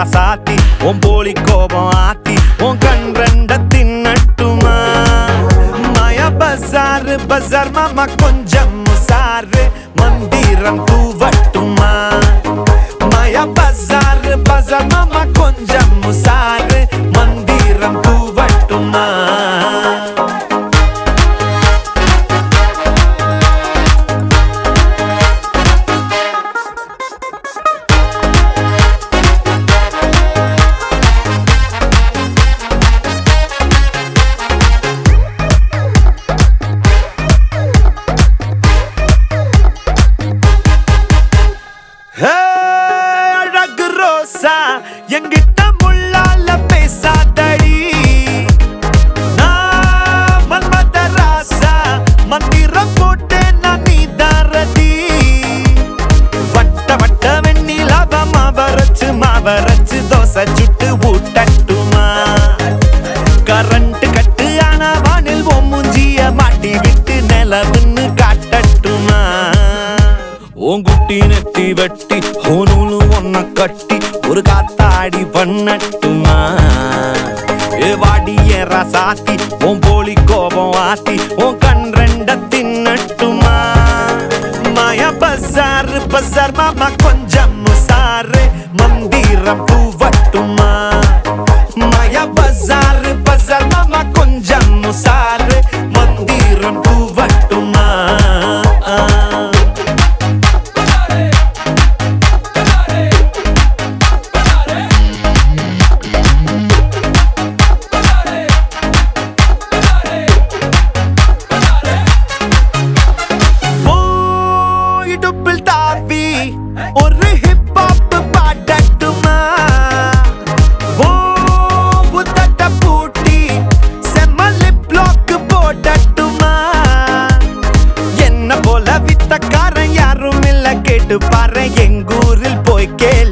ராசாத்தி உன் போலி கோபம் ஆத்தி உன் கண் ரெண்ட தின்னட்டுமா மய பசாரு பசார் மாமா கொஞ்சம் சாரு மந்திரம் தூவட்டுமா மய பசாரு பசார் மாமா கொஞ்சம் சாரு மந்திரம் தூவட்டுமா ஹே, அழகு ரோசா எங்கிட்ட முள்ளால பேசாதடி நான் மன்மத ராசா மந்திரம் போட்டு நான் நீ தாரதி வட்ட வட்ட வெண்ணிலாவ மாவரச்சு மாவரச்சு தோசை சுட்டு ஊட்டட்டுமா கரண்ட் கட்டு ஆனா வானில் உன் மூஞ்சிய மாட்டி விட்டு நிலவுன்னு காட்டட்டுமா உன் குட்டி நெத்தி வெட்டி ஹோனூலு ஒன்ன கட்டி ஒரு காத்தாடி பண்ணட்டுமா ஏ வாடி என் ரசாத்தி உன் போலி கோபம் ஆத்தி உன் கண் ரெண்ட தின்னட்டுமா மாயா பசார் பசார் மாமா கொஞ்சம் சாரு மந்திரம் பூவட்டுமா மாயா பசார் பசார் மாமா கொஞ்சம் சாரு மந்திரம் பூவட்டுமா ஓ இடுப்பில் தாவி ஒரு ஹிப் ஹாப் பாடட்டுமா ஓ புத்தட்ட பூட்டி செம்ம லிப் லாக் போடட்டுமா என்ன போல வித்தக்காரன் யாரும் இல்ல கேட்டு பாரு எங்கூரில் போய் கேளு